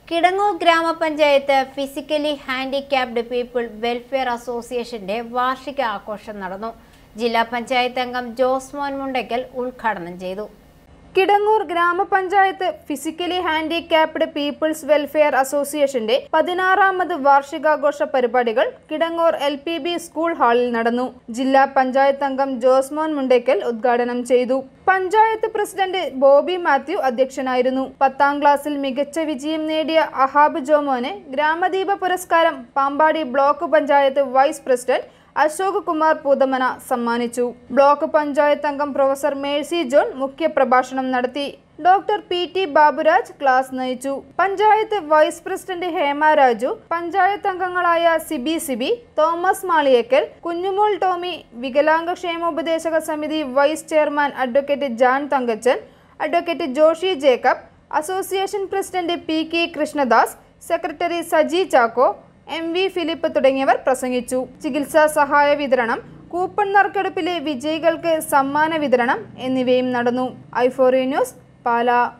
കിടങ്ങൂർ ഗ്രാമപഞ്ചായത്ത് physically handicapped people welfare അസോസിയേഷന്റെ വാർഷിക ആഘോഷം നടന്നു ജില്ലാ പഞ്ചായത്ത് അംഗം ജോസ്മോൻ മുണ്ടയ്ക്കൽ ഉദ്ഘാടനം ചെയ്തു കിടങ്ങൂർ ഗ്രാമപഞ്ചായത്ത് ഫിസിക്കലി ഹാൻഡിക്യാപ്ഡ് പീപ്പിൾസ് വെൽഫെയർ അസോസിയേഷന്റെ പതിനാറാമത് വാർഷികാഘോഷ പരിപാടികൾ Kidangoor L P B school ഹാളിൽ നടന്നു ജില്ലാ പഞ്ചായത്ത് അംഗം ജോസ്മോൻ മുണ്ടേക്കൽ ഉദ്ഘാടനം ചെയ്തു പഞ്ചായത്ത് പ്രസിഡന്റ് ബോബി മാത്യു അധ്യക്ഷനായിരുന്നു പത്താം ക്ലാസ്സിൽ മികച്ച വിജയം നേടിയ അഹാബ് ജോമോന് ഗ്രാമദീപ പുരസ്കാരം Pampady block panchayat vice president Ashok Kumar Poothamana സമ്മാനിച്ചു ബ്ലോക്ക് പഞ്ചായത്ത് അംഗം പ്രൊഫസർ മേഴ്സി ജോൺ മുഖ്യപ്രഭാഷണം നടത്തി doctor P T Baburaj class നയിച്ചു പഞ്ചായത്ത് വൈസ് പ്രസിഡന്റ് ഹേമ രാജു പഞ്ചായത്ത് അംഗങ്ങളായ സിബി സിബി തോമസ് മാളിയേക്കൽ കുഞ്ഞുമോൾ ടോമി വികലാംഗ ക്ഷേമോപദേശക സമിതി vice chairman advocate Jan Thankachan advocate Joshy Jacob association president P K Krishnadas secretary Saji Chacko M V Philip തുടങ്ങിയവർ പ്രസംഗിച്ചു ചികിത്സാ സഹായ വിതരണം കൂപ്പൺ നറുക്കെടുപ്പിലെ വിജയികൾക്ക് സമ്മാന വിതരണം എന്നിവയും നടന്നു ഐഫോറി ന്യൂസ് പാലാ